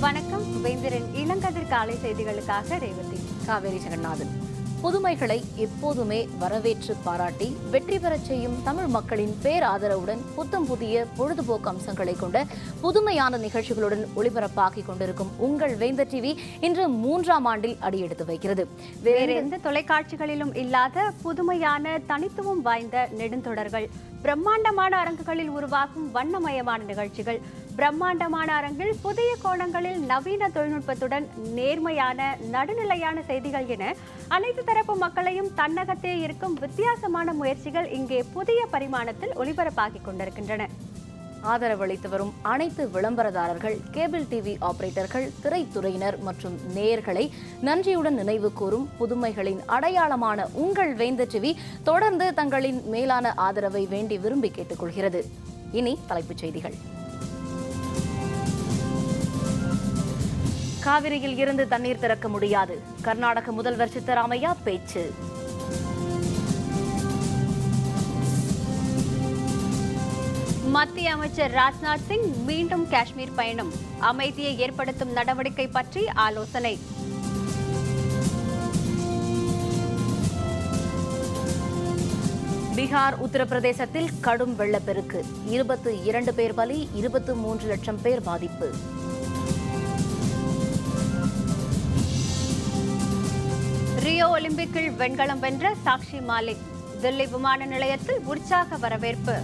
வணக்கம் வேந்திரன் இளங்கதிர் காலை செய்திகளுக்காக ரேவதி காவேரி ஜெகநாதன் புதுமைகளை எப்போதுமே வரவேற்று பாராட்டி வெற்றி பெறச் செய்யும் தமிழ் மக்களின் பேராதரவுடன் புத்தம் புதிய பொழுதுபோக்கு அம்சங்களை கொண்ட புதுமையான நிகழ்ச்சிகளுடன் ஒளிபரப்பாகிக் கொண்டிருக்கும் உங்கள் வேந்தர் டிவி இன்று மூன்றாம் ஆண்டில் அடியெடுத்து வைக்கிறது வேறு எந்த தொலைக்காட்சிகளிலும் இல்லாத புதுமையான தனித்துவம் வாய்ந்த நெடுந்தொடர்கள் பிரம்மாண்டமான அரங்குகளில் உருவாகும் வண்ணமயமான நிகழ்ச்சிகள் பிரம்மாண்டமான அரங்கில் புதிய கோணங்களில் நவீன தொழில்நுட்பத்துடன் நேர்மையான நடுநிலையான செய்திகள் என அனைத்து தரப்பு மக்களையும் தன்னகத்தே இருக்கும் வித்தியாசமான முயற்சிகள் இங்கே புதிய பரிமாணத்தில் ஒளிபரப்பாகிக் கொண்டிருக்கின்றன ஆதரவளித்து வரும் அனைத்து விளம்பரதாரர்கள் கேபிள் டிவி ஆபரேட்டர்கள் திரைத்துறையினர் மற்றும் நேயர்களை நன்றியுடன் நினைவு கூறும் புதுமைகளின் அடையாளமான உங்கள் வேந்த டிவி தொடர்ந்து தங்களின் மேலான ஆதரவை வேண்டி விரும்பி கேட்டுக்கொள்கிறது இனி தலைப்புச் செய்திகள் காவிரியில் இருந்து தண்ணீர் திறக்க முடியாது கர்நாடக முதல்வர் சித்தராமையா பேச்சு மத்திய அமைச்சர் ராஜ்நாத் சிங் மீண்டும் காஷ்மீர் பயணம் அமைதியை ஏற்படுத்தும் நடவடிக்கை பற்றி ஆலோசனை பீகார் உத்தரப்பிரதேசத்தில் கடும் வெள்ளப்பெருக்கு இருபத்து இரண்டு பேர் பலி இருபத்து மூன்று லட்சம் பேர் பாதிப்பு ரியோ ஒலிம்பிக்கில் வெண்கலம் வென்ற சாக்ஷி மாலிக் தில்லி விமான நிலையத்தில் உற்சாக வரவேற்பு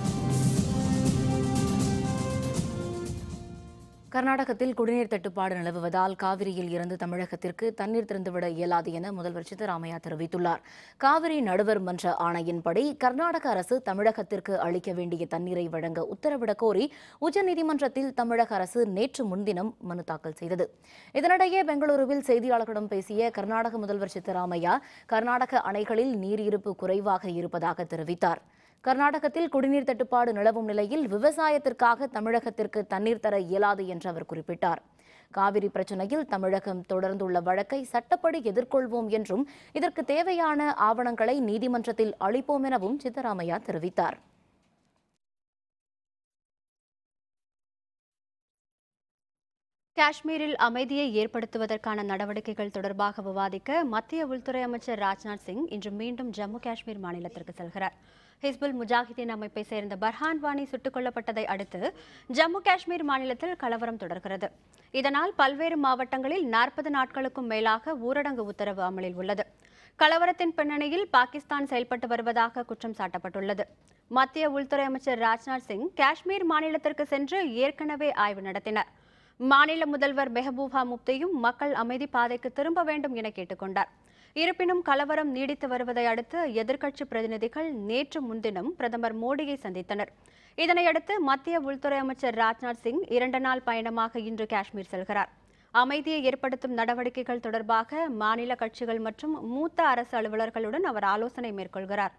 கர்நாடகத்தில் குடிநீர் தட்டுப்பாடு நிலவுவதால் காவிரியில் இருந்து தமிழகத்திற்கு தண்ணீர் திறந்துவிட இயலாது என முதல்வர் சித்தராமையா தெரிவித்துள்ளார் காவிரி நடுவர் மன்ற ஆணையின்படி கர்நாடக அரசு தமிழகத்திற்கு அளிக்க வேண்டிய தண்ணீரை வழங்க உத்தரவிடக் கோரி உச்சநீதிமன்றத்தில் தமிழக அரசு நேற்று முன்தினம் மனு தாக்கல் செய்தது இதனிடையே பெங்களூருவில் செய்தியாளர்களிடம் பேசிய கர்நாடக முதல்வர் சித்தராமையா கர்நாடக அணைகளில் நீர் இருப்பு குறைவாக இருப்பதாக தெரிவித்தார் கர்நாடகத்தில் குடிநீர் தட்டுப்பாடு நிலவும் நிலையில் விவசாயத்திற்காக தமிழகத்திற்கு தண்ணீர் தர இயலாது என்று அவர் குறிப்பிட்டார் காவிரி பிரச்சனையில் தமிழகம் தொடர்ந்துள்ள வழக்கை சட்டப்படி எதிர்கொள்வோம் என்றும் இதற்கு தேவையான ஆவணங்களை நீதிமன்றத்தில் அளிப்போம் எனவும் சித்தராமையா தெரிவித்தார் காஷ்மீரில் அமைதியை ஏற்படுத்துவதற்கான நடவடிக்கைகள் தொடர்பாக விவாதிக்க மத்திய உள்துறை அமைச்சர் ராஜ்நாத் சிங் இன்று மீண்டும் ஜம்மு காஷ்மீர் மாநிலத்திற்கு செல்கிறார் ஹிஸ்புல் முஜாஹிதீன் அமைப்பை சேர்ந்த பர்ஹான் வானி சுட்டுக் கொல்லப்பட்டதை அடுத்து ஜம்மு காஷ்மீர் மாநிலத்தில் கலவரம் தொடர்கிறது இதனால் பல்வேறு மாவட்டங்களில் நாற்பது நாட்களுக்கும் மேலாக ஊரடங்கு உத்தரவு அமலில் உள்ளது கலவரத்தின் பின்னணியில் பாகிஸ்தான் செயல்பட்டு வருவதாக குற்றம் சாட்டப்பட்டுள்ளது மத்திய உள்துறை அமைச்சர் ராஜ்நாத் சிங் காஷ்மீர் மாநிலத்திற்கு சென்று ஏற்கனவே ஆய்வு நடத்தினார் மாநில முதல்வர் மெஹபூபா முப்தியும் மக்கள் அமைதி பாதைக்கு திரும்ப வேண்டும் என கேட்டுக்கொண்டார் இருப்பினும் கலவரம் நீடித்து வருவதை அடுத்து எதிர்க்கட்சி பிரதிநிதிகள் நேற்று முன்தினம் பிரதமர் மோடியை சந்தித்தனர் இதனையடுத்து மத்திய உள்துறை அமைச்சர் ராஜ்நாத் சிங் இரண்டு நாள் பயணமாக இன்று காஷ்மீர் செல்கிறார் அமைதியை ஏற்படுத்தும் நடவடிக்கைகள் தொடர்பாக மாநில கட்சிகள் மற்றும் மூத்த அரசு அலுவலர்களுடன் அவர் ஆலோசனை மேற்கொள்கிறார்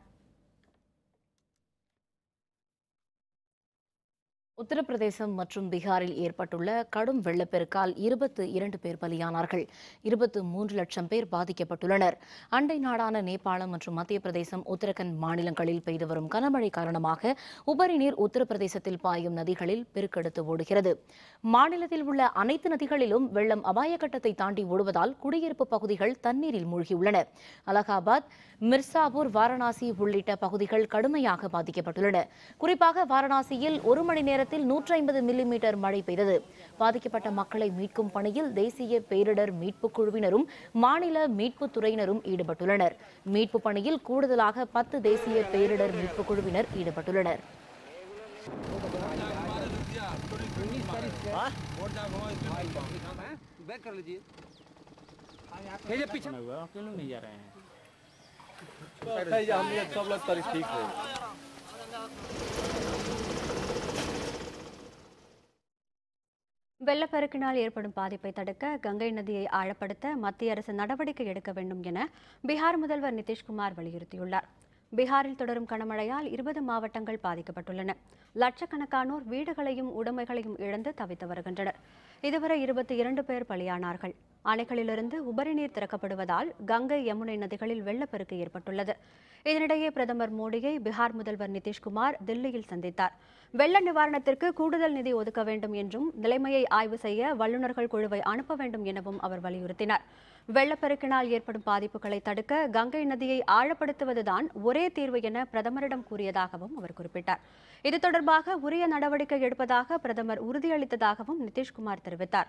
உத்தரப்பிரதேசம் மற்றும் பீகாரில் ஏற்பட்டுள்ள கடும் வெள்ளப்பெருக்கால் இருபத்து இரண்டு பேர் பலியானார்கள் இருபத்து மூன்று லட்சம் பேர் பாதிக்கப்பட்டுள்ளனர் அண்டை நாடான நேபாளம் மற்றும் மத்திய பிரதேசம் உத்தரகண்ட் மாநிலங்களில் பெய்து வரும் கனமழை காரணமாக உபரி நீர் உத்தரப்பிரதேசத்தில் பாயும் நதிகளில் பெருக்கெடுத்து ஓடுகிறது மாநிலத்தில் உள்ள அனைத்து நதிகளிலும் வெள்ளம் அபாய கட்டத்தை தாண்டி ஓடுவதால் குடியிருப்பு பகுதிகள் தண்ணீரில் மூழ்கியுள்ளன அலகாபாத் மிர்சாபூர் வாரணாசி உள்ளிட்ட பகுதிகள் கடுமையாக பாதிக்கப்பட்டுள்ளன குறிப்பாக வாரணாசியில் ஒரு மணி நேரத்தில் நூற்றி ஐம்பது மில்லிமீட்டர் மழை பெய்தது பாதிக்கப்பட்ட மக்களை மீட்கும் பணியில் தேசிய பேரிடர் மீட்புக் குழுவினரும் மாநில மீட்புத் துறையினரும் ஈடுபட்டுள்ளனர் மீட்பு பணியில் கூடுதலாக பத்து தேசிய பேரிடர் மீட்புக் குழுவினர் ஈடுபட்டுள்ளனர் बैक कर लीजिए ये जो पीछे हुआ क्यों लोग नहीं जा रहे हैं हम लोग सब लोग तारीख ठीक है வெள்ளப்பெருக்கினால் ஏற்படும் பாதிப்பை தடுக்க கங்கை நதியை ஆழப்படுத்த மத்திய அரசு நடவடிக்கை எடுக்க வேண்டும் என பீகார் முதல்வர் நிதிஷ்குமார் வலியுறுத்தியுள்ளார் பீகாரில் தொடரும் கனமழையால் இருபது மாவட்டங்கள் பாதிக்கப்பட்டுள்ளன லட்சக்கணக்கானோர் வீடுகளையும் உடைமைகளையும் இழந்து தவித்து வருகின்றனர் இதுவரை இருபத்தி இரண்டு பேர் பலியானார்கள் அணைகளிலிருந்து உபரி நீர் திறக்கப்படுவதால் கங்கை யமுனை நதிகளில் வெள்ளப்பெருக்கு ஏற்பட்டுள்ளது இதனிடையே பிரதமர் மோடியை பீகார் முதல்வர் நிதிஷ்குமார் தில்லியில் சந்தித்தார் வெள்ள நிவாரணத்திற்கு கூடுதல் நிதி ஒதுக்க வேண்டும் என்றும் நிலைமையை ஆய்வு செய்ய வல்லுநர்கள் குழுவை அனுப்ப வேண்டும் எனவும் அவர் வலியுறுத்தினார் வெள்ளப்பெருக்கினால் ஏற்படும் பாதிப்புகளை தடுக்க கங்கை நதியை ஆழப்படுத்துவதுதான் ஒரே தீர்வு என பிரதமரிடம் கூறியதாகவும் அவர் குறிப்பிட்டார் இது தொடர்பாக உரிய நடவடிக்கை எடுப்பதாக பிரதமர் உறுதியளித்ததாகவும் நிதிஷ்குமார் தெரிவித்தார்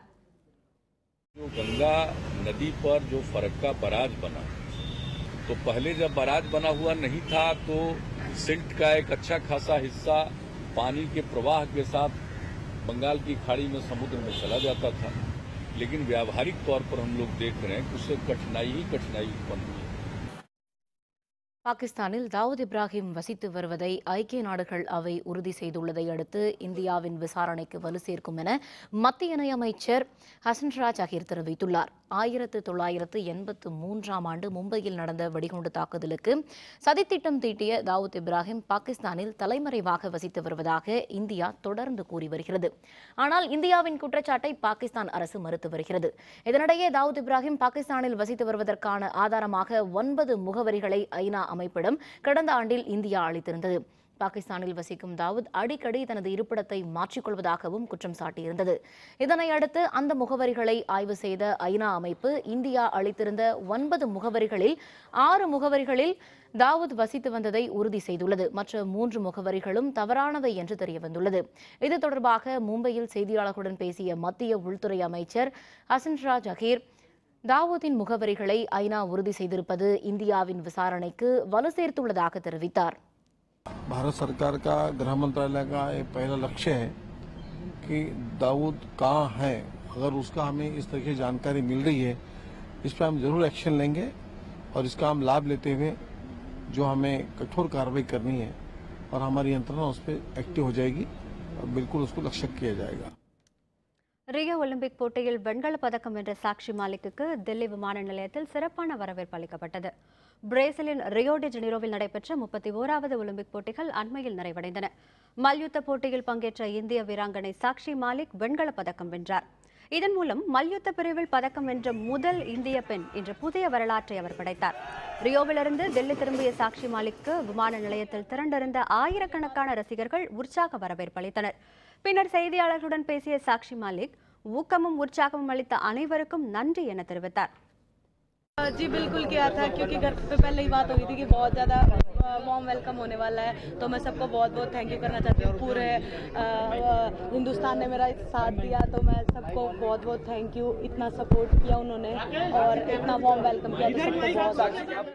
जो गंगा नदी पर जो फरक्का बराज बना तो पहले जब बराज बना हुआ नहीं था तो सिल्ट का एक अच्छा खासा हिस्सा पानी के प्रवाह के साथ बंगाल की खाड़ी में समुद्र में चला जाता था लेकिन व्यावहारिक तौर पर हम लोग देख रहे हैं कि उससे कठिनाई ही कठिनाई उत्पन्न हुई பாகிஸ்தானில் தாவூத் இப்ராஹிம் வசித்து வருவதை ஐக்கிய நாடுகள் அவை உறுதி செய்துள்ளதை அடுத்து இந்தியாவின் விசாரணைக்கு வலு சேர்க்கும் என மத்திய இணையமைச்சர் ஹசன்ராஜ் அகீர் தெரிவித்துள்ளார் ஆயிரத்து தொள்ளாயிரத்து எண்பத்து மூன்றாம் ஆண்டு மும்பையில் நடந்த வெடிகுண்டு தாக்குதலுக்கு சதித்திட்டம் தீட்டிய தாவூத் இப்ராஹிம் பாகிஸ்தானில் தலைமறைவாக வசித்து வருவதாக இந்தியா தொடர்ந்து கூறி வருகிறது ஆனால் இந்தியாவின் குற்றச்சாட்டை பாகிஸ்தான் அரசு மறுத்து வருகிறது இதனிடையே தாவூத் இப்ராஹிம் பாகிஸ்தானில் வசித்து வருவதற்கான ஆதாரமாக ஒன்பது முகவரிகளை ஐநா அமைப்பிடம் கடந்த ஆண்டில் இந்தியா அளித்திருந்தது பாகிஸ்தானில் வசிக்கும் தாவூத் அடிக்கடி தனது இருப்பிடத்தை மாற்றிக்கொள்வதாகவும் குற்றம் சாட்டியிருந்தது இதனை அடுத்து அந்த முகவரிகளை ஆய்வு செய்த ஐநா அமைப்பு இந்தியா அளித்திருந்த ஒன்பது முகவரிகளில் ஆறு முகவரிகளில் தாவூத் வசித்து வந்ததை உறுதி செய்துள்ளது மற்ற மூன்று முகவரிகளும் தவறானவை என்று தெரியவந்துள்ளது இது தொடர்பாக மும்பையில் செய்தியாளர்களுடன் பேசிய மத்திய உள்துறை அமைச்சர் ஹசன்ராஜ் அகீர் தாவூதின் முகவரிகளை ஐநா உறுதி செய்திருப்பது இந்தியாவின் விசாரணைக்கு வலு சேர்த்துள்ளதாக தெரிவித்தார் भारत सरकार का गृह मंत्रालय का एक पहला लक्ष्य है कि दाऊद कहाँ है अगर उसका हमें इस तरह की जानकारी मिल रही है इस पर हम जरूर एक्शन लेंगे और इसका हम लाभ लेते हुए जो हमें कठोर कार्रवाई करनी है और हमारी यंत्रणा उस पर एक्टिव हो जाएगी और बिल्कुल उसको लक्ष्य किया जाएगा ரியோ ஒலிம்பிக் போட்டியில் வெண்கலப் பதக்கம் வென்ற சாக்ஷி மாலிக்குக்கு தில்லி விமான நிலையத்தில் சிறப்பான வரவேற்பு அளிக்கப்பட்டது பிரேசிலின் ரியோ டி ஜெனிரோவில் நடைபெற்ற முப்பத்தி ஓராவது ஒலிம்பிக் போட்டிகள் அண்மையில் நிறைவடைந்தன மல்யுத்த போட்டியில் பங்கேற்ற இந்திய வீராங்கனை சாக்ஷி மாலிக் வெண்கலப் பதக்கம் வென்றார் இதன் மூலம் மல்யுத்த பிரிவில் பதக்கம் வென்ற முதல் இந்திய பெண் என்ற புதிய வரலாற்றை அவர் படைத்தார் ரியோவிலிருந்து டெல்லி திரும்பிய சாக்ஷி மாலிக்கு விமான நிலையத்தில் திரண்டிருந்த ஆயிரக்கணக்கான ரசிகர்கள் உற்சாக வரவேற்பு அளித்தனர் பின்னர் செய்தியாளர்களுடன் பேசிய சாக்ஷி மாலிக் ஊக்கமும் உற்சாகமும் அளித்த அனைவருக்கும் நன்றி என தெரிவித்தார் जी बिल्कुल किया था क्योंकि घर पे पहले ही बात हो गई थी कि बहुत ज़्यादा वार्म वेलकम होने वाला है तो मैं सबको बहुत बहुत थैंक यू करना चाहती हूँ पूरे अ, अ, हिंदुस्तान ने मेरा साथ दिया तो मैं सबको बहुत बहुत थैंक यू इतना सपोर्ट किया उन्होंने और इतना वार्म वेलकम किया तो सबको बहुत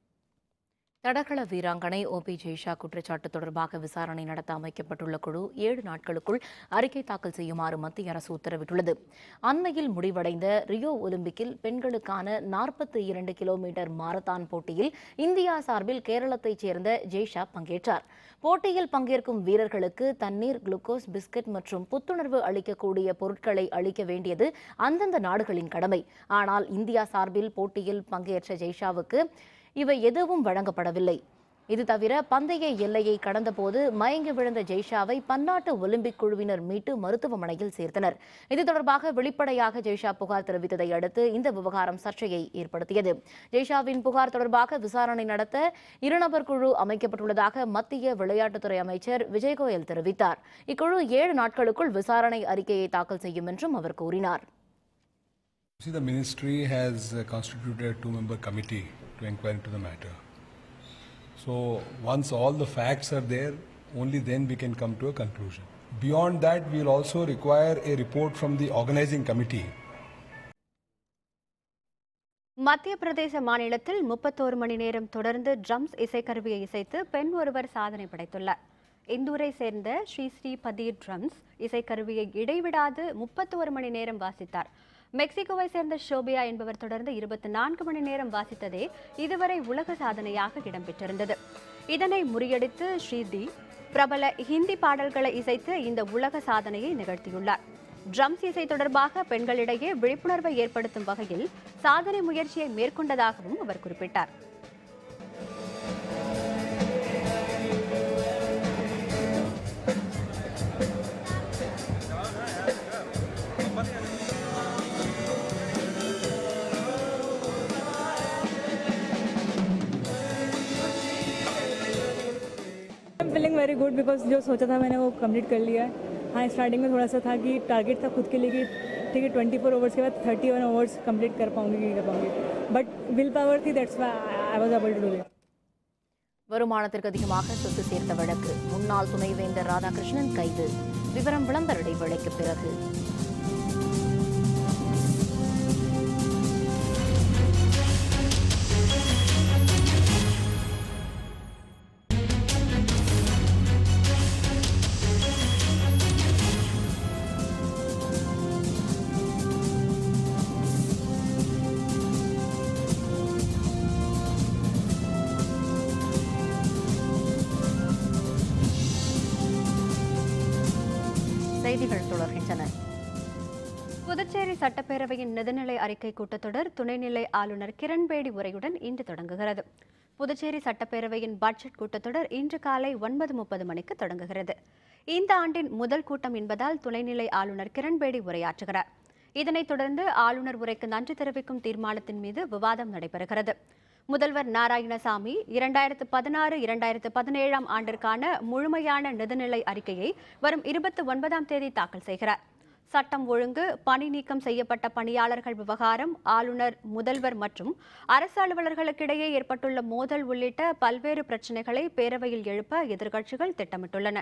தடகள வீராங்கனை ஓபி ஜெய்ஷா குற்றச்சாட்டு தொடர்பாக விசாரணை நடத்த அமைக்கப்பட்டுள்ள குழு ஏழு நாட்களுக்குள் அறிக்கை தாக்கல் செய்யுமாறு மத்திய அரசு உத்தரவிட்டுள்ளது அண்மையில் முடிவடைந்த ரியோ ஒலிம்பிக்கில் பெண்களுக்கான நாற்பத்தி இரண்டு கிலோமீட்டர் மாரத்தான் போட்டியில் இந்தியா சார்பில் கேரளத்தைச் சேர்ந்த ஜெய்ஷா பங்கேற்றார் போட்டியில் பங்கேற்கும் வீரர்களுக்கு தண்ணீர் குளுக்கோஸ் பிஸ்கட் மற்றும் புத்துணர்வு அளிக்கக்கூடிய பொருட்களை அளிக்க வேண்டியது அந்தந்த நாடுகளின் கடமை ஆனால் இந்தியா சார்பில் போட்டியில் பங்கேற்ற ஜெய்ஷாவுக்கு இவை எதுவும் வழங்கப்படவில்லை இது தவிர பந்தய எல்லையை கடந்தபோது மயங்கி விழுந்த ஜெய்ஷாவை பன்னாட்டு ஒலிம்பிக் குழுவினர் மீட்டு மருத்துவமனையில் சேர்த்தனர் இது தொடர்பாக வெளிப்படையாக ஜெய்ஷா புகார் தெரிவித்ததை அடுத்து இந்த விவகாரம் சர்ச்சையை ஏற்படுத்தியது ஜெய்ஷாவின் புகார் தொடர்பாக விசாரணை நடத்த இருநபர் குழு அமைக்கப்பட்டுள்ளதாக மத்திய விளையாட்டுத்துறை அமைச்சர் விஜய் கோயல் தெரிவித்தார் இக்குழு ஏழு நாட்களுக்குள் விசாரணை அறிக்கையை தாக்கல் செய்யும் என்றும் அவர் கூறினார் See, the ministry has uh, constituted a two member committee to inquire into the matter. So, once all the facts are there, only then we can come to a conclusion. Beyond that, we will also require a report from the organizing committee மத்திய பிரதேச மாநிலத்தில் முப்பத்தோரு மணி நேரம் தொடர்ந்து drums இசைக்கருவியை இசைத்து பெண் ஒருவர் சாதனை படைத்துள்ளார் இந்தூரை சேர்ந்த ஸ்ரீ ஸ்ரீ பதீர் ட்ரம்ஸ் இசைக்கருவியை இடைவிடாது முப்பத்தோரு மணி நேரம் வாசித்தார் மெக்சிகோவை சேர்ந்த ஷோபியா என்பவர் தொடர்ந்து இருபத்தி நான்கு மணி நேரம் வாசித்ததே இதுவரை உலக சாதனையாக இடம்பெற்றிருந்தது இதனை முறியடித்து ஸ்ரீதி பிரபல ஹிந்தி பாடல்களை இசைத்து இந்த உலக சாதனையை நிகழ்த்தியுள்ளார் ட்ரம்ஸ் இசை தொடர்பாக பெண்களிடையே விழிப்புணர்வை ஏற்படுத்தும் வகையில் சாதனை முயற்சியை மேற்கொண்டதாகவும் அவர் குறிப்பிட்டார் गुड बिकॉज जो सोचा था मैंने वो कंप्लीट कर लिया है हाँ स्टार्टिंग में थोड़ा सा था कि टारगेट था खुद के लिए कि ठीक है ट्वेंटी फोर ओवर्स के बाद थर्टी वन ओवर्स कंप्लीट कर पाऊंगी कि नहीं कर पाऊंगी बट विल पावर थी that's I was able to do it வருமானத்திற்கு அதிகமாக சொத்து சேர்த்த வழக்கு முன்னாள் துணைவேந்தர் ராதாகிருஷ்ணன் கைது விவரம் விளம்பர இடைவேளைக்கு பிறகு செய்திகள் தொடர்கின்றன புதுச்சேரி சட்டப்பேரவையின் நிதிநிலை அறிக்கை கூட்டத்தொடர் துணைநிலை ஆளுநர் கிரண்பேடி உரையுடன் இன்று தொடங்குகிறது புதுச்சேரி சட்டப்பேரவையின் பட்ஜெட் கூட்டத்தொடர் இன்று காலை ஒன்பது முப்பது மணிக்கு தொடங்குகிறது இந்த ஆண்டின் முதல் கூட்டம் என்பதால் துணைநிலை ஆளுநர் கிரண்பேடி உரையாற்றுகிறார் இதனைத் தொடர்ந்து ஆளுநர் உரைக்கு நன்றி தெரிவிக்கும் தீர்மானத்தின் மீது விவாதம் நடைபெறுகிறது முதல்வர் நாராயணசாமி இரண்டாயிரத்து பதினாறு இரண்டாயிரத்து பதினேழாம் ஆண்டிற்கான முழுமையான நிதிநிலை அறிக்கையை வரும் இருபத்தி ஒன்பதாம் தேதி தாக்கல் செய்கிறார் சட்டம் ஒழுங்கு பணி நீக்கம் செய்யப்பட்ட பணியாளர்கள் விவகாரம் ஆளுநர் முதல்வர் மற்றும் அரசு அலுவலர்களுக்கிடையே ஏற்பட்டுள்ள மோதல் உள்ளிட்ட பல்வேறு பிரச்சினைகளை பேரவையில் எழுப்ப எதிர்க்கட்சிகள் திட்டமிட்டுள்ளன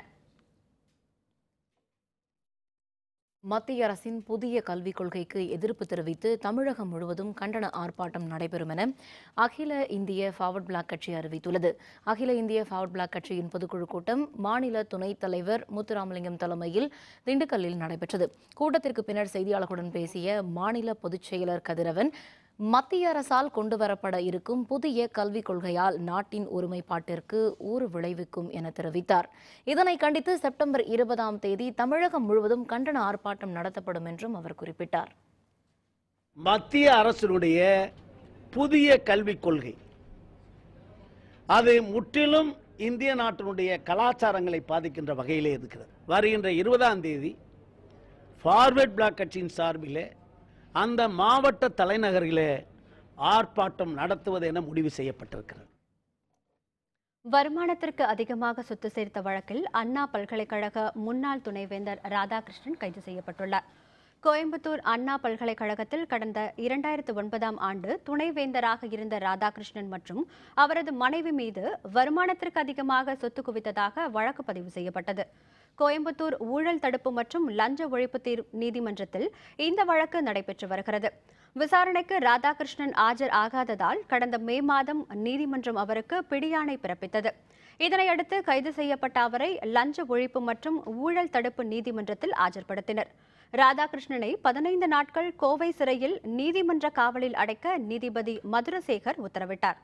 மத்திய அரசின் புதிய கல்விக் கொள்கைக்கு எதிர்ப்பு தெரிவித்து தமிழகம் முழுவதும் கண்டன ஆர்ப்பாட்டம் நடைபெறும் என அகில இந்திய ஃபார்வர்ட் பிளாக் கட்சி அறிவித்துள்ளது அகில இந்திய ஃபார்வர்ட் பிளாக் கட்சியின் பொதுக்குழு கூட்டம் மாநில துணைத் தலைவர் முத்துராமலிங்கம் தலைமையில் திண்டுக்கல்லில் நடைபெற்றது கூட்டத்திற்கு பின்னர் செய்தியாளர்களுடன் பேசிய மாநில பொதுச் செயலர் கதிரவன் மத்திய அரசால் கொண்டுவரப்பட இருக்கும் புதிய கல்விக் கொள்கையால் நாட்டின் ஒருமைப்பாட்டிற்கு ஊறு விளைவிக்கும் என தெரிவித்தார் இதனை கண்டித்து செப்டம்பர் இருபதாம் தேதி தமிழகம் முழுவதும் கண்டன ஆர்ப்பாட்டம் நடத்தப்படும் என்றும் அவர் குறிப்பிட்டார் மத்திய அரசினுடைய புதிய கல்விக் கொள்கை அது முற்றிலும் இந்திய நாட்டினுடைய கலாச்சாரங்களை பாதிக்கின்ற வகையிலே இருக்கிறது வருகின்ற இருபதாம் தேதி ஃபார்வர்ட் பிளாக் கட்சியின் சார்பிலே அந்த மாவட்ட தலைநகரிலே ஆர்ப்பாட்டம் நடத்துவது என முடிவு செய்யப்பட்டிருக்கிறது வருமானத்திற்கு அதிகமாக சொத்து சேர்த்த வழக்கில் அண்ணா பல்கலைக்கழக முன்னாள் துணைவேந்தர் ராதாகிருஷ்ணன் கைது செய்யப்பட்டுள்ளார் கோயம்புத்தூர் அண்ணா பல்கலைக்கழகத்தில் கடந்த இரண்டாயிரத்து ஒன்பதாம் ஆண்டு துணைவேந்தராக இருந்த ராதாகிருஷ்ணன் மற்றும் அவரது மனைவி மீது வருமானத்திற்கு அதிகமாக சொத்து குவித்ததாக வழக்கு பதிவு செய்யப்பட்டது கோயம்புத்தூர் ஊழல் தடுப்பு மற்றும் லஞ்ச ஒழிப்பு தீர் நீதிமன்றத்தில் இந்த வழக்கு நடைபெற்று வருகிறது விசாரணைக்கு ராதாகிருஷ்ணன் ஆஜர் ஆகாததால் கடந்த மே மாதம் நீதிமன்றம் அவருக்கு பிடியாணை பிறப்பித்தது இதனையடுத்து கைது செய்யப்பட்ட அவரை லஞ்ச ஒழிப்பு மற்றும் ஊழல் தடுப்பு நீதிமன்றத்தில் ஆஜர்படுத்தினர் ராதாகிருஷ்ணனை பதினைந்து நாட்கள் கோவை சிறையில் நீதிமன்ற காவலில் அடைக்க நீதிபதி மதுரசேகர் உத்தரவிட்டார்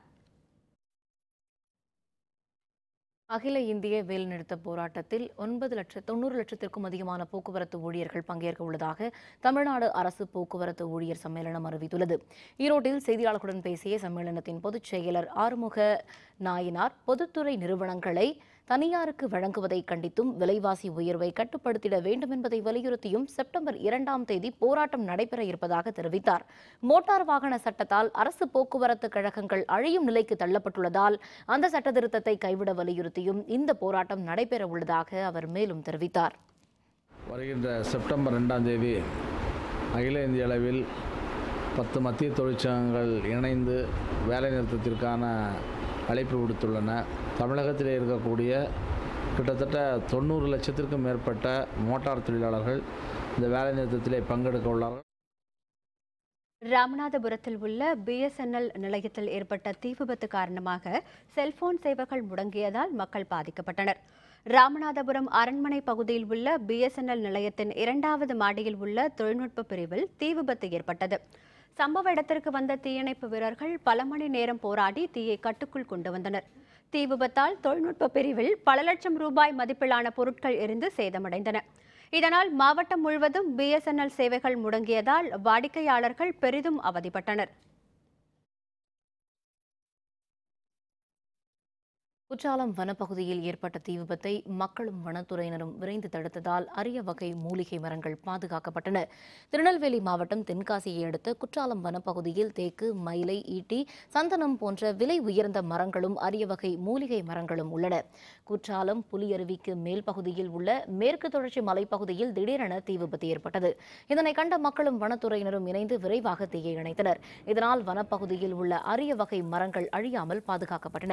அகில இந்திய வேலைநிறுத்த போராட்டத்தில் ஒன்பது லட்ச தொண்ணூறு லட்சத்திற்கும் அதிகமான போக்குவரத்து ஊழியர்கள் பங்கேற்க உள்ளதாக தமிழ்நாடு அரசு போக்குவரத்து ஊழியர் சம்மேளனம் அறிவித்துள்ளது ஈரோட்டில் செய்தியாளர்களுடன் பேசிய சம்மேளனத்தின் பொதுச் செயலர் ஆறுமுக நாயனார் பொதுத்துறை நிறுவனங்களை தனியாருக்கு வழங்குவதை கண்டித்தும் விலைவாசி உயர்வை கட்டுப்படுத்திட வேண்டும் என்பதை வலியுறுத்தியும் செப்டம்பர் இரண்டாம் தேதி போராட்டம் நடைபெற இருப்பதாக தெரிவித்தார் மோட்டார் வாகன சட்டத்தால் அரசு போக்குவரத்து கழகங்கள் அழியும் நிலைக்கு தள்ளப்பட்டுள்ளதால் அந்த சட்ட திருத்தத்தை கைவிட வலியுறுத்தியும் இந்த போராட்டம் நடைபெற உள்ளதாக அவர் மேலும் தெரிவித்தார் வருகின்ற செப்டம்பர் ரெண்டாம் தேதி அகில இந்திய அளவில் பத்து மத்திய தொழிற்சங்கங்கள் இணைந்து வேலைநிறுத்தத்திற்கான அழைப்பு விடுத்துள்ளன தமிழகத்தில் இருக்கக்கூடிய கிட்டத்தட்ட தொண்ணூறு லட்சத்திற்கும் மேற்பட்ட மோட்டார் தொழிலாளர்கள் இந்த வேலைநிறுத்தத்திலே பங்கெடுக்க உள்ளார்கள் ராமநாதபுரத்தில் உள்ள பிஎஸ்என்எல் நிலையத்தில் ஏற்பட்ட தீ விபத்து காரணமாக செல்போன் சேவைகள் முடங்கியதால் மக்கள் பாதிக்கப்பட்டனர் ராமநாதபுரம் அரண்மனை பகுதியில் உள்ள பிஎஸ்என்எல் நிலையத்தின் இரண்டாவது மாடியில் உள்ள தொழில்நுட்ப பிரிவில் தீ விபத்து ஏற்பட்டது சம்பவ இடத்திற்கு வந்த தீயணைப்பு வீரர்கள் பல மணி நேரம் போராடி தீயை கட்டுக்குள் கொண்டு வந்தனர் தீ விபத்தால் தொழில்நுட்ப பிரிவில் பல லட்சம் ரூபாய் மதிப்பிலான பொருட்கள் எரிந்து சேதமடைந்தன இதனால் மாவட்டம் முழுவதும் பிஎஸ்என்எல் சேவைகள் முடங்கியதால் வாடிக்கையாளர்கள் பெரிதும் அவதிப்பட்டனர் குற்றாலம் வனப்பகுதியில் ஏற்பட்ட தீ விபத்தை மக்களும் வனத்துறையினரும் விரைந்து தடுத்ததால் அரிய வகை மூலிகை மரங்கள் பாதுகாக்கப்பட்டன திருநெல்வேலி மாவட்டம் தென்காசியை அடுத்த குற்றாலம் வனப்பகுதியில் தேக்கு மயிலை ஈட்டி சந்தனம் போன்ற விலை உயர்ந்த மரங்களும் அரிய வகை மூலிகை மரங்களும் உள்ளன குற்றாலம் புலியருவிக்கு மேல் பகுதியில் உள்ள மேற்கு தொடர்ச்சி மலைப்பகுதியில் திடீரென தீ விபத்து ஏற்பட்டது இதனை கண்ட மக்களும் வனத்துறையினரும் இணைந்து விரைவாக தீயை இணைத்தனர் இதனால் வனப்பகுதியில் உள்ள அரிய வகை மரங்கள் அழியாமல் பாதுகாக்கப்பட்டன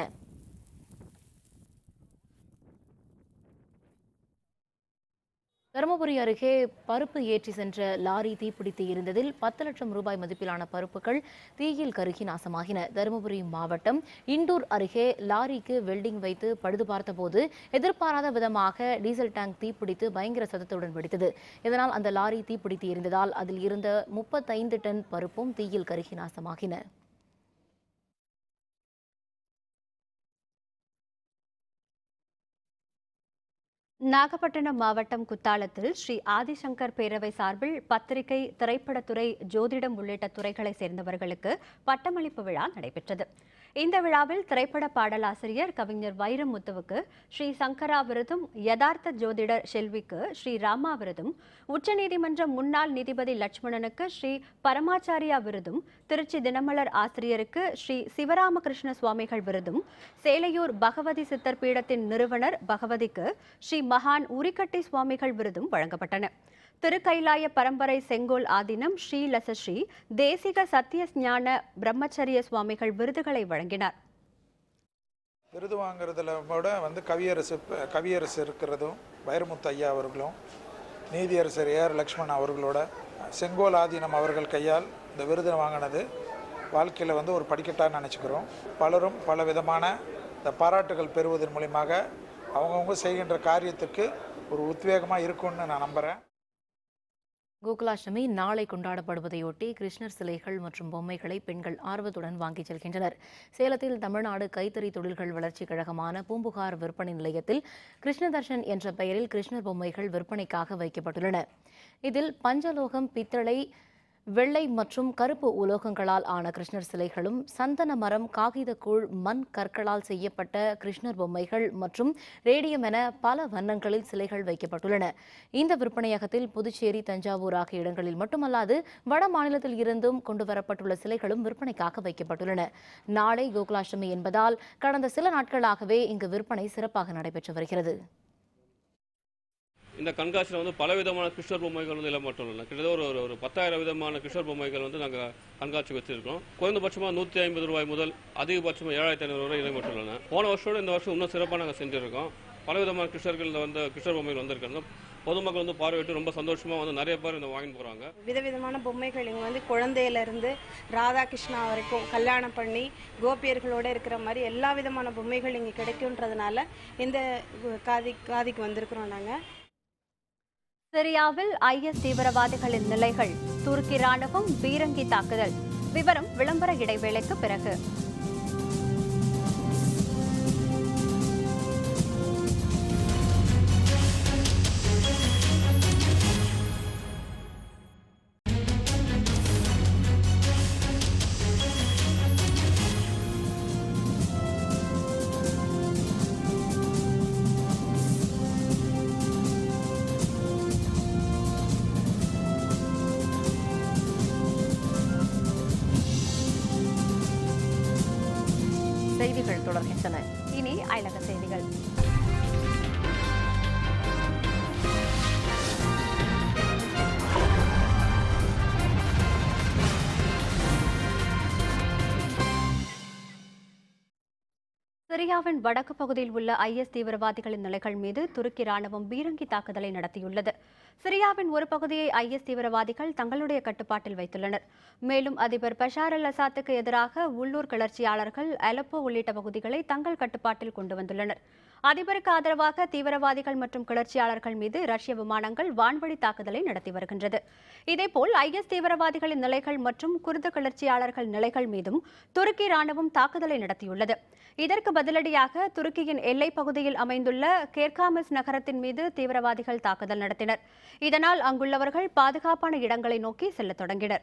தருமபுரி அருகே பருப்பு ஏற்றி சென்ற லாரி தீப்பிடித்து எரிந்ததில் பத்து லட்சம் ரூபாய் மதிப்பிலான பருப்புகள் தீயில் கருகி நாசமாகின தருமபுரி மாவட்டம் இண்டூர் அருகே லாரிக்கு வெல்டிங் வைத்து பழுது பார்த்தபோது எதிர்பாராத விதமாக டீசல் டேங்க் தீப்பிடித்து பயங்கர சத்தத்துடன் வெடித்தது இதனால் அந்த லாரி தீப்பிடித்து எரிந்ததால் அதில் இருந்த முப்பத்தைந்து டன் பருப்பும் தீயில் கருகி நாசமாகின நாகப்பட்டினம் மாவட்டம் குத்தாலத்தில் ஸ்ரீ ஆதிசங்கர் பேரவை சார்பில் பத்திரிகை திரைப்படத்துறை ஜோதிடம் உள்ளிட்ட துறைகளை சேர்ந்தவர்களுக்கு பட்டமளிப்பு விழா நடைபெற்றது இந்த விழாவில் திரைப்பட பாடலாசிரியர் கவிஞர் வைரமுத்துவுக்கு ஸ்ரீ சங்கரா விருதும் யதார்த்த ஜோதிடர் செல்விக்கு ஸ்ரீ ராமா விருதும் உச்சநீதிமன்ற முன்னாள் நீதிபதி லட்சுமணனுக்கு ஸ்ரீ பரமாச்சாரியா விருதும் திருச்சி தினமலர் ஆசிரியருக்கு ஸ்ரீ சிவராமகிருஷ்ண சுவாமிகள் விருதும் சேலையூர் பகவதி சித்தர் பீடத்தின் நிறுவனர் பகவதிக்கு ஸ்ரீ மகான் உரிக்கட்டி சுவாமிகள் விருதும் வழங்கப்பட்டன திருக்கைலாய பரம்பரை செங்கோல் ஆதீனம் ஸ்ரீலசஸ்ரீ தேசிக சத்திய ஞான பிரம்மச்சரிய சுவாமிகள் விருதுகளை வழங்கினார் விருது வாங்குறதுல கூட வந்து கவியரசு கவியரசு இருக்கிறதும் வைரமுத்து ஐயா அவர்களும் நீதியரசர் ஏஆர் லக்ஷ்மண் அவர்களோட செங்கோல் ஆதீனம் அவர்கள் கையால் இந்த விருது வாங்கினது வாழ்க்கையில் வந்து ஒரு படிக்கட்டாக நினச்சிக்கிறோம் பலரும் பல விதமான இந்த பாராட்டுகள் பெறுவதன் மூலியமாக அவங்கவுங்க செய்கின்ற காரியத்துக்கு ஒரு உத்வேகமாக இருக்கும்னு நான் நம்புகிறேன் கோகுலாஷ்டமி நாளை கொண்டாடப்படுவதையொட்டி கிருஷ்ணர் சிலைகள் மற்றும் பொம்மைகளை பெண்கள் ஆர்வத்துடன் வாங்கிச் செல்கின்றனர் சேலத்தில் தமிழ்நாடு கைத்தறி தொழில்கள் வளர்ச்சிக் கழகமான பூம்புகார் விற்பனை நிலையத்தில் கிருஷ்ணதர்ஷன் என்ற பெயரில் கிருஷ்ணர் பொம்மைகள் விற்பனைக்காக வைக்கப்பட்டுள்ளன இதில் பஞ்சலோகம் பித்தளை வெள்ளை மற்றும் கருப்பு உலோகங்களால் ஆன கிருஷ்ணர் சிலைகளும் சந்தன மரம் காகிதக்கூழ் மண் கற்களால் செய்யப்பட்ட கிருஷ்ணர் பொம்மைகள் மற்றும் ரேடியம் என பல வண்ணங்களில் சிலைகள் வைக்கப்பட்டுள்ளன இந்த விற்பனையகத்தில் புதுச்சேரி தஞ்சாவூர் ஆகிய இடங்களில் மட்டுமல்லாது வட மாநிலத்தில் இருந்தும் கொண்டு வரப்பட்டுள்ள சிலைகளும் விற்பனைக்காக வைக்கப்பட்டுள்ளன நாளை கோகுலாஷ்டமி என்பதால் கடந்த சில நாட்களாகவே இங்கு விற்பனை சிறப்பாக நடைபெற்று வருகிறது இந்த கண்காட்சியில் வந்து பல விதமான கிருஷ்ணர் பொம்மைகள் வந்து எல்லாம் மட்டும் இல்லை கிட்டத்தட்ட ஒரு ஒரு- ஒரு பத்தாயிரம் விதமான கிருஷ்ணர் பொம்மைகள் வந்து நாங்கள் கண்காட்சி வச்சிருக்கோம் குறைந்தபட்சமாக நூற்றி ஐம்பது ரூபாய் முதல் அதிகபட்சமாக ஏழாயிரத்தி ஐநூறு ரூபாய் இதை மட்டும் இல்லை போன வருஷத்தோட இந்த வருஷம் இன்னும் சிறப்பாக நாங்கள் செஞ்சுருக்கோம் பல விதமான கிருஷ்ணர்கள் இந்த வந்து கிருஷ்ணர் பொம்மைகள் வந்திருக்காங்க பொதுமக்கள் வந்து பார்வையிட்டு ரொம்ப சந்தோஷமாக வந்து நிறைய பேர் இந்த வாங்கிட்டு போகிறாங்க விதவிதமான பொம்மைகள் இங்கே வந்து குழந்தையிலேருந்து ராதாகிருஷ்ணா வரைக்கும் கல்யாணம் பண்ணி கோபியர்களோட இருக்கிற மாதிரி எல்லா விதமான பொம்மைகள் இங்கே கிடைக்குன்றதுனால இந்த காதி காதிக்கு வந்திருக்கிறோம் நாங்கள் சிரியாவில் ஐஎஸ் தீவிரவாதிகளின் நிலைகள் துருக்கி ராணுவம் பீரங்கி தாக்குதல் விவரம் விளம்பர இடைவேளைக்கு பிறகு செய்திகள் தொடர்கின்றன இனி அயலக செய்திகள் சிரியாவின் வடக்கு பகுதியில் உள்ள ஐஎஸ் தீவிரவாதிகளின் நிலைகள் மீது துருக்கி ராணுவம் பீரங்கி தாக்குதலை நடத்தியுள்ளது சிரியாவின் ஒரு பகுதியை ஐஎஸ் தீவிரவாதிகள் தங்களுடைய கட்டுப்பாட்டில் வைத்துள்ளனர் மேலும் அதிபர் பஷார் அல் அசாத்துக்கு எதிராக உள்ளூர் கிளர்ச்சியாளர்கள் அலப்போ உள்ளிட்ட பகுதிகளை தங்கள் கட்டுப்பாட்டில் கொண்டு வந்துள்ளனர் அதிபருக்கு ஆதரவாக தீவிரவாதிகள் மற்றும் கிளர்ச்சியாளர்கள் மீது ரஷ்ய விமானங்கள் வான்வழி தாக்குதலை நடத்தி வருகின்றது இதேபோல் ஐஎஸ் தீவிரவாதிகளின் நிலைகள் மற்றும் குர்து கிளர்ச்சியாளர்கள் நிலைகள் மீதும் துருக்கி ராணுவம் தாக்குதலை நடத்தியுள்ளது இதற்கு பதிலடியாக துருக்கியின் எல்லைப் பகுதியில் அமைந்துள்ள கேர்காமிஸ் நகரத்தின் மீது தீவிரவாதிகள் தாக்குதல் நடத்தினர் இதனால் அங்குள்ளவர்கள் பாதுகாப்பான இடங்களை நோக்கி செல்லத் தொடங்கினர்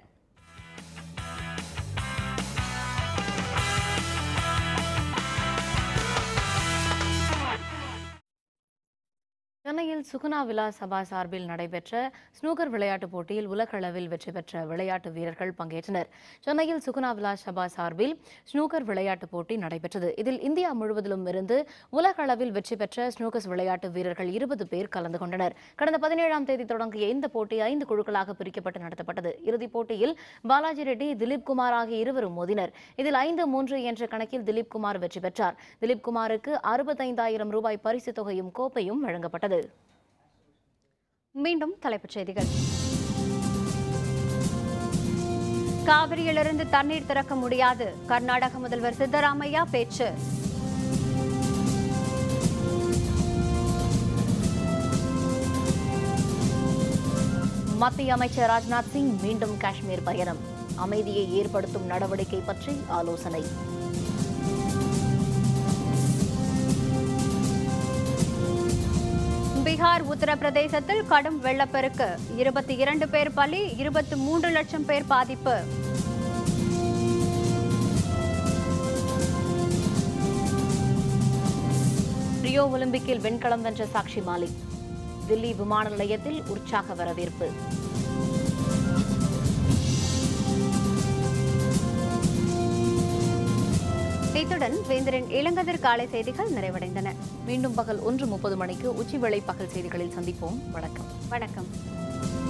சென்னையில் சுகுணா விலாஸ் சபா சார்பில் நடைபெற்ற ஸ்னூக்கர் விளையாட்டுப் போட்டியில் உலகளவில் வெற்றி பெற்ற விளையாட்டு வீரர்கள் பங்கேற்றனர் சென்னையில் சுகுணா விலாஸ் சபா சார்பில் ஸ்னூக்கர் விளையாட்டுப் போட்டி நடைபெற்றது இதில் இந்தியா முழுவதிலும் இருந்து உலகளவில் வெற்றி பெற்ற ஸ்னூக்கர்ஸ் விளையாட்டு வீரர்கள் இருபது பேர் கலந்து கொண்டனர் கடந்த பதினேழாம் தேதி தொடங்கிய இந்த போட்டி ஐந்து குழுக்களாக பிரிக்கப்பட்டு நடத்தப்பட்டது இறுதிப் போட்டியில் பாலாஜி ரெட்டி திலீப் குமார் ஆகிய இருவரும் மோதினர் இதில் ஐந்து மூன்று என்ற கணக்கில் திலீப் குமார் வெற்றி பெற்றார் திலீப் குமாருக்கு அறுபத்தைந்தாயிரம் ரூபாய் பரிசுத் தொகையும் கோப்பையும் வழங்கப்பட்டது மீண்டும் தலைப்புச் செய்திகள் காவிரியிலிருந்து தண்ணீர் திறக்க முடியாது கர்நாடக முதல்வர் சித்தராமையா பேச்சு மத்திய அமைச்சர் ராஜ்நாத் சிங் மீண்டும் காஷ்மீர் பயணம் அமைதியை ஏற்படுத்தும் நடவடிக்கை பற்றி ஆலோசனை பீகார் உத்தரப்பிரதேசத்தில் கடும் வெள்ளப்பெருக்கு இருபத்தி இரண்டு பேர் பலி இருபத்தி மூன்று லட்சம் பேர் பாதிப்பு ரியோ ஒலிம்பிக்கில் வெண்கலம் வென்ற சாக்ஷி மாலிக் தில்லி விமான நிலையத்தில் உற்சாக வரவேற்பு இத்துடன் வேந்தரின் இளங்கதிர் காலை செய்திகள் நிறைவடைந்தன மீண்டும் பகல் ஒன்று முப்பது மணிக்கு உச்சிவேளை பகல் செய்திகளில் சந்திப்போம் வணக்கம் வணக்கம்